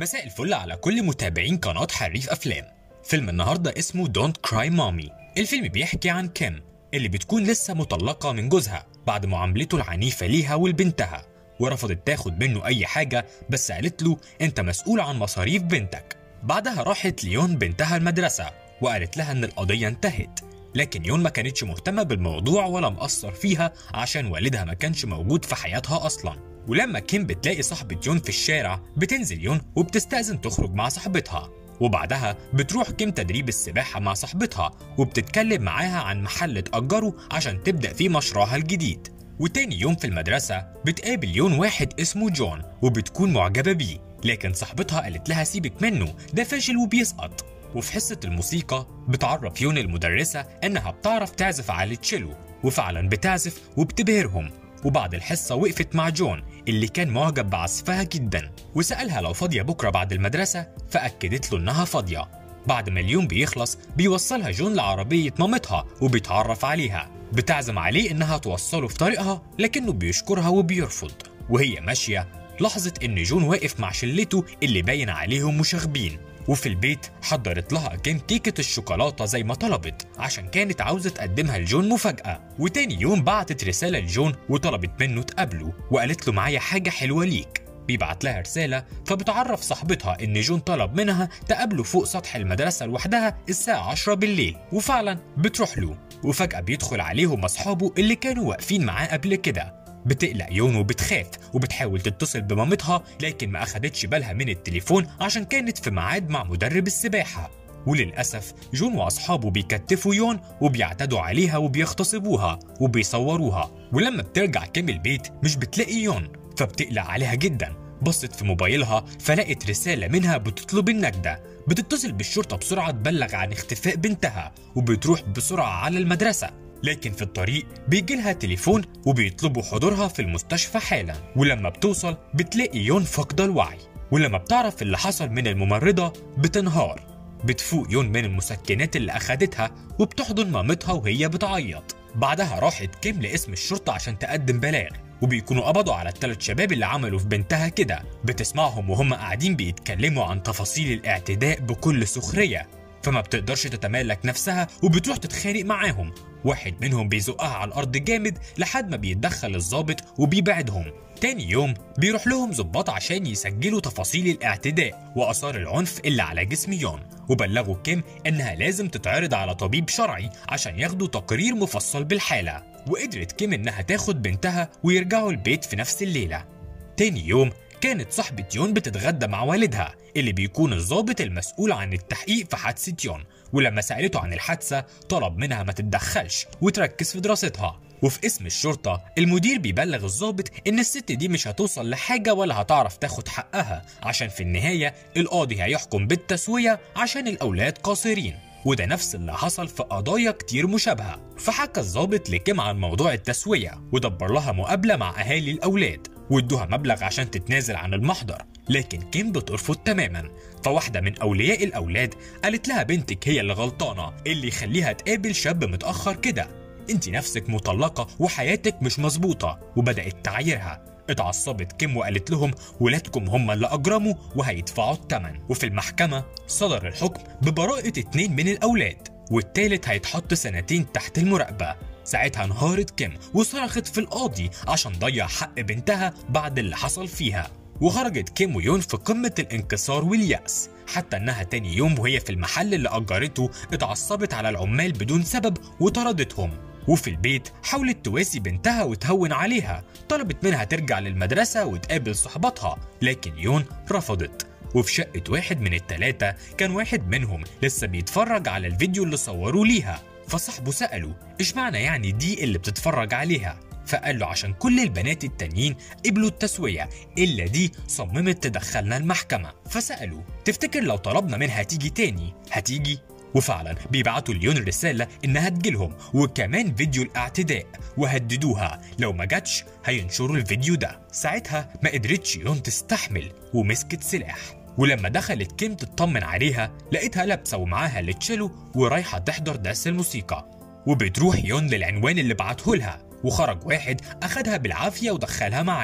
مساء الفل على كل متابعين قناة حريف أفلام فيلم النهاردة اسمه دونت كراي مامي الفيلم بيحكي عن كيم اللي بتكون لسه مطلقة من جوزها بعد معاملته العنيفة ليها ولبنتها ورفضت تاخد منه أي حاجة بس قالت له أنت مسؤول عن مصاريف بنتك بعدها راحت ليون بنتها المدرسة وقالت لها إن القضية انتهت لكن يون ما كانتش مهتمة بالموضوع ولا مقصر فيها عشان والدها ما كانش موجود في حياتها أصلا ولما كيم بتلاقي صاحبة يون في الشارع بتنزل يون وبتستأذن تخرج مع صاحبتها وبعدها بتروح كيم تدريب السباحة مع صاحبتها وبتتكلم معاها عن محل تأجره عشان تبدأ فيه مشروعها الجديد وتاني يوم في المدرسة بتقابل يون واحد اسمه جون وبتكون معجبة بيه لكن صاحبتها قالت لها سيبك منه ده فاشل وبيسقط وفي حصة الموسيقى بتعرف يون المدرسة إنها بتعرف تعزف على التشيلو وفعلا بتعزف وبتبهرهم وبعد الحصة وقفت مع جون اللي كان معجب بعزفها جدا وسألها لو فاضية بكرة بعد المدرسة فأكدت له إنها فاضية بعد ما اليوم بيخلص بيوصلها جون لعربية مامتها وبيتعرف عليها بتعزم عليه إنها توصله في طريقها لكنه بيشكرها وبيرفض وهي ماشية لاحظت إن جون واقف مع شلته اللي باين عليهم مشاغبين وفي البيت حضرت لها كيم كيكة الشوكولاتة زي ما طلبت عشان كانت عاوزة تقدمها لجون مفاجأة وتاني يوم بعتت رسالة لجون وطلبت منه تقابله وقالت له معايا حاجة حلوة ليك بيبعت لها رسالة فبتعرف صاحبتها إن جون طلب منها تقابله فوق سطح المدرسة لوحدها الساعة 10 بالليل وفعلا بتروح له وفجأة بيدخل عليهم أصحابه اللي كانوا واقفين معاه قبل كده بتقلق يون وبتخاف وبتحاول تتصل بمامتها لكن ما أخدتش بالها من التليفون عشان كانت في ميعاد مع مدرب السباحة وللأسف جون وأصحابه بيكتفوا يون وبيعتدوا عليها وبيغتصبوها وبيصوروها ولما بترجع كيم البيت مش بتلاقي يون فبتقلق عليها جدا بصت في موبايلها فلقت رسالة منها بتطلب النجدة بتتصل بالشرطة بسرعة تبلغ عن اختفاء بنتها وبتروح بسرعة على المدرسة لكن في الطريق بيجي لها تليفون وبيطلبوا حضورها في المستشفى حالا ولما بتوصل بتلاقي يون فاقدة الوعي ولما بتعرف اللي حصل من الممرضة بتنهار بتفوق يون من المسكنات اللي أخدتها وبتحضن مامتها وهي بتعيط بعدها راحت كيم لاسم الشرطة عشان تقدم بلاغ وبيكونوا قبضوا على الثلاث شباب اللي عملوا في بنتها كده بتسمعهم وهم قاعدين بيتكلموا عن تفاصيل الاعتداء بكل سخرية فما بتقدرش تتمالك نفسها وبتروح تتخانق معاهم واحد منهم بيزقها على الأرض جامد لحد ما بيتدخل الضابط وبيبعدهم تاني يوم بيروح لهم ظباط عشان يسجلوا تفاصيل الاعتداء وآثار العنف اللي على جسم يون وبلغوا كيم إنها لازم تتعرض على طبيب شرعي عشان ياخدوا تقرير مفصل بالحالة وقدرت كيم إنها تاخد بنتها ويرجعوا البيت في نفس الليلة تاني يوم كانت صاحبة يون بتتغدى مع والدها اللي بيكون الضابط المسؤول عن التحقيق في حادثة يون ولما سألته عن الحادثة طلب منها ما تتدخلش وتركز في دراستها وفي اسم الشرطة المدير بيبلغ الضابط إن الست دي مش هتوصل لحاجة ولا هتعرف تاخد حقها عشان في النهاية القاضي هيحكم بالتسوية عشان الأولاد قاصرين وده نفس اللي حصل في قضايا كتير مشابهة فحكى الضابط لكيم عن موضوع التسوية ودبر لها مقابلة مع أهالي الأولاد وادوها مبلغ عشان تتنازل عن المحضر لكن كيم بترفض تماما فواحدة من أولياء الأولاد قالت لها بنتك هي اللي غلطانة اللي يخليها تقابل شاب متأخر كده انت نفسك مطلقة وحياتك مش مظبوطة وبدأت تعايرها اتعصبت كيم وقالت لهم ولادكم هم اللي أجرموا وهيدفعوا الثمن وفي المحكمة صدر الحكم ببراءة اتنين من الأولاد والتالت هيتحط سنتين تحت المراقبة ساعتها انهارت كيم وصرخت في القاضي عشان ضيع حق بنتها بعد اللي حصل فيها وخرجت كيم ويون في قمة الانكسار واليأس حتى انها تاني يوم وهي في المحل اللي اجرته اتعصبت على العمال بدون سبب وطردتهم وفي البيت حاولت تواسي بنتها وتهون عليها طلبت منها ترجع للمدرسة وتقابل صحباتها لكن يون رفضت وفي شقة واحد من التلاتة كان واحد منهم لسه بيتفرج على الفيديو اللي صوروه ليها فصاحبه سأله إيش معنى يعني دي اللي بتتفرج عليها فقال له عشان كل البنات التانيين قبلوا التسوية إلا دي صممت تدخلنا المحكمة فسألوا تفتكر لو طلبنا منها تيجي تاني هتيجي وفعلا بيبعتوا ليون رسالة إنها تجيلهم وكمان فيديو الاعتداء وهددوها لو ما جاتش هينشروا الفيديو ده ساعتها ما قدرتش يون تستحمل ومسكت سلاح ولما دخلت كيم تطمن عليها لقيتها لابسة ومعاها التشيلو ورايحة تحضر درس الموسيقى وبتروح يون للعنوان اللي بعته لها وخرج واحد أخدها بالعافية ودخلها معاه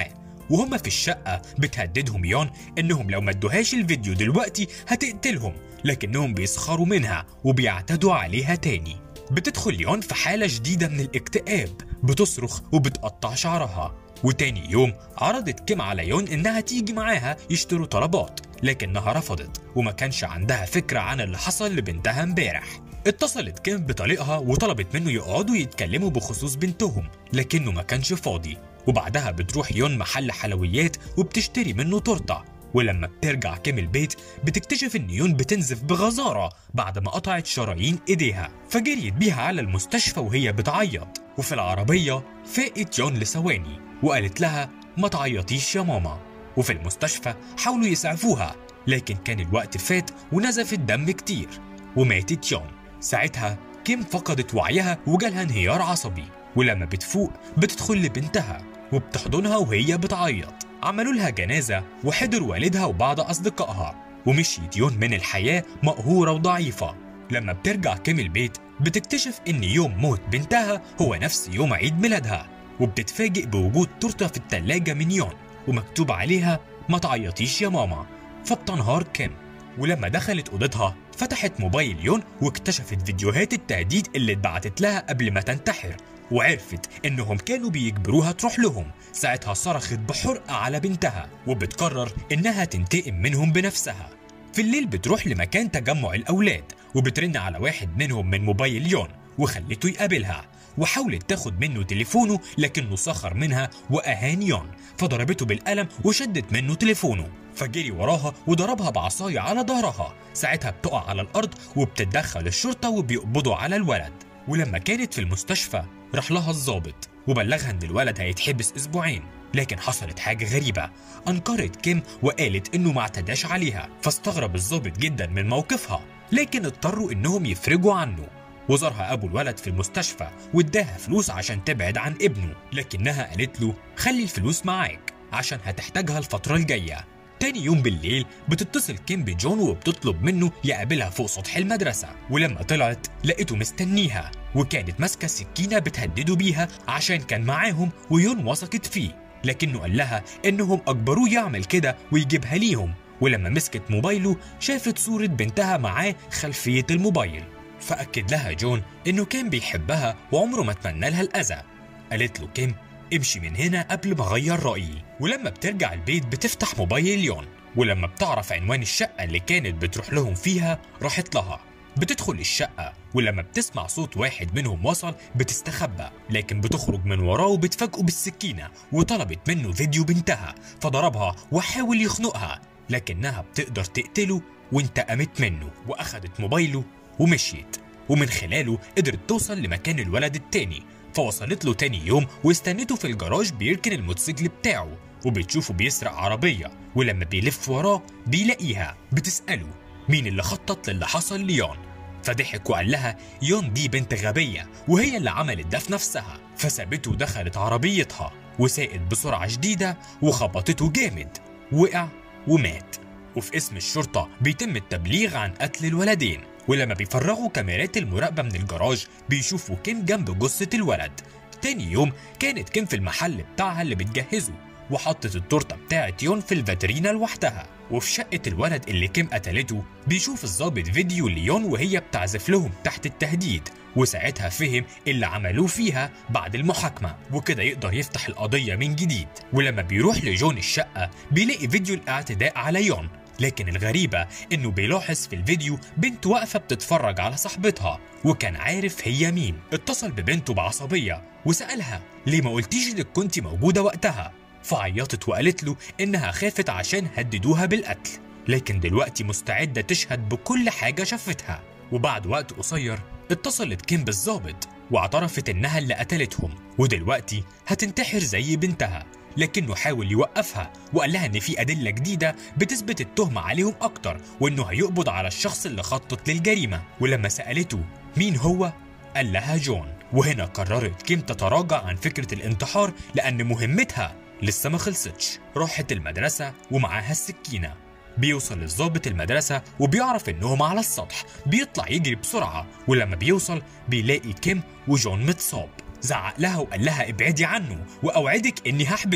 وهم في الشقة بتهددهم يون إنهم لو ما ادوهاش الفيديو دلوقتي هتقتلهم لكنهم بيسخروا منها وبيعتدوا عليها تاني بتدخل يون في حالة جديدة من الاكتئاب بتصرخ وبتقطع شعرها وتاني يوم عرضت كيم على يون إنها تيجي معاها يشتروا طلبات لكنها رفضت وما كانش عندها فكرة عن اللي حصل لبنتها امبارح اتصلت كيم بطليقها وطلبت منه يقعدوا يتكلموا بخصوص بنتهم لكنه ما كانش فاضي وبعدها بتروح يون محل حلويات وبتشتري منه تورته ولما بترجع كيم البيت بتكتشف ان يون بتنزف بغزارة بعد ما قطعت شرايين ايديها فجريت بيها على المستشفى وهي بتعيط وفي العربية فاقت يون لثواني وقالت لها ما تعيطيش يا ماما وفي المستشفى حاولوا يسعفوها لكن كان الوقت فات ونزفت دم كتير وماتت يون ساعتها كيم فقدت وعيها وجالها انهيار عصبي ولما بتفوق بتدخل لبنتها وبتحضنها وهي بتعيط عملوا لها جنازة وحضر والدها وبعض أصدقائها ومشيت يون من الحياة مقهورة وضعيفة لما بترجع كيم البيت بتكتشف إن يوم موت بنتها هو نفس يوم عيد ميلادها وبتتفاجئ بوجود تورتة في التلاجة من يون ومكتوب عليها ما تعيطيش يا ماما فبتنهار كيم ولما دخلت أوضتها فتحت موبايل يون واكتشفت فيديوهات التهديد اللي اتبعتت لها قبل ما تنتحر وعرفت انهم كانوا بيجبروها تروح لهم ساعتها صرخت بحرقة على بنتها وبتقرر انها تنتقم منهم بنفسها في الليل بتروح لمكان تجمع الاولاد وبترن على واحد منهم من موبايل يون وخلته يقابلها وحاولت تاخد منه تليفونه لكنه سخر منها واهان يون فضربته بالقلم وشدت منه تليفونه فجري وراها وضربها بعصاية على ظهرها ساعتها بتقع على الأرض وبتتدخل الشرطة وبيقبضوا على الولد ولما كانت في المستشفى راح لها الضابط وبلغها ان الولد هيتحبس اسبوعين لكن حصلت حاجة غريبة أنكرت كيم وقالت إنه ما اعتداش عليها فاستغرب الضابط جدا من موقفها لكن اضطروا إنهم يفرجوا عنه وزارها أبو الولد في المستشفى واداها فلوس عشان تبعد عن ابنه لكنها قالت له خلي الفلوس معاك عشان هتحتاجها الفترة الجاية تاني يوم بالليل بتتصل كيم بجون وبتطلب منه يقابلها فوق سطح المدرسة ولما طلعت لقيته مستنيها وكانت ماسكة سكينة بتهدده بيها عشان كان معاهم ويون وثقت فيه لكنه قال لها انهم اجبروه يعمل كده ويجيبها ليهم ولما مسكت موبايله شافت صورة بنتها معاه خلفية الموبايل فأكد لها جون إنه كان بيحبها وعمره ما اتمنى لها الأذى قالت له كيم امشي من هنا قبل ما أغير رأيي ولما بترجع البيت بتفتح موبايل يون ولما بتعرف عنوان الشقة اللي كانت بتروح لهم فيها راحت لها بتدخل الشقة ولما بتسمع صوت واحد منهم وصل بتستخبى لكن بتخرج من وراه وبتفاجئه بالسكينة وطلبت منه فيديو بنتها فضربها وحاول يخنقها لكنها بتقدر تقتله وانتقمت منه واخدت موبايله ومشيت ومن خلاله قدرت توصل لمكان الولد التاني فوصلت له تاني يوم واستنته في الجراج بيركن الموتوسيكل بتاعه وبتشوفه بيسرق عربية ولما بيلف وراه بيلاقيها بتسأله مين اللي خطط للي حصل ليون فضحك وقال لها يون دي بنت غبية وهي اللي عملت ده في نفسها فسابته ودخلت عربيتها وساقت بسرعة شديدة وخبطته جامد وقع ومات وفي اسم الشرطة بيتم التبليغ عن قتل الولدين ولما بيفرغوا كاميرات المراقبة من الجراج بيشوفوا كيم جنب جثة الولد تاني يوم كانت كيم في المحل بتاعها اللي بتجهزه وحطت التورته بتاعت يون في الفاترينا لوحدها وفي شقة الولد اللي كيم قتلته بيشوف الظابط فيديو ليون وهي بتعزف لهم تحت التهديد وساعتها فهم اللي عملوه فيها بعد المحاكمة وكده يقدر يفتح القضية من جديد ولما بيروح لجون الشقة بيلاقي فيديو الاعتداء على يون لكن الغريبة إنه بيلاحظ في الفيديو بنت واقفة بتتفرج على صاحبتها وكان عارف هي مين اتصل ببنته بعصبية وسألها ليه ما قلتيش إنك كنت موجودة وقتها فعيطت وقالت له إنها خافت عشان هددوها بالقتل لكن دلوقتي مستعدة تشهد بكل حاجة شافتها وبعد وقت قصير اتصلت كيم بالظابط واعترفت إنها اللي قتلتهم ودلوقتي هتنتحر زي بنتها لكنه حاول يوقفها وقال لها ان في ادله جديده بتثبت التهمه عليهم اكتر وانه هيقبض على الشخص اللي خطط للجريمه ولما سالته مين هو قال لها جون وهنا قررت كيم تتراجع عن فكره الانتحار لان مهمتها لسه ما خلصتش راحت المدرسه ومعاها السكينه بيوصل الضابط المدرسة وبيعرف إنهم على السطح بيطلع يجري بسرعة ولما بيوصل بيلاقي كيم وجون متصاب زعق لها وقال لها ابعدي عنه وأوعدك إني هحبسه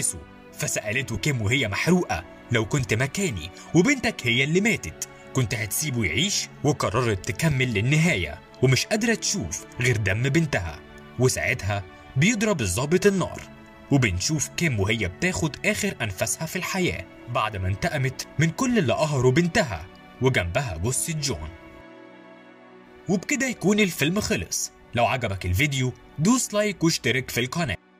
فسألته كيم وهي محروقة لو كنت مكاني وبنتك هي اللي ماتت كنت هتسيبه يعيش وقررت تكمل للنهاية ومش قادرة تشوف غير دم بنتها وساعتها بيضرب الضابط النار وبنشوف كيم وهي بتاخد آخر أنفاسها في الحياة بعد ما انتقمت من كل اللي قهروا بنتها وجنبها جثة جون وبكده يكون الفيلم خلص لو عجبك الفيديو دوس لايك واشترك في القناة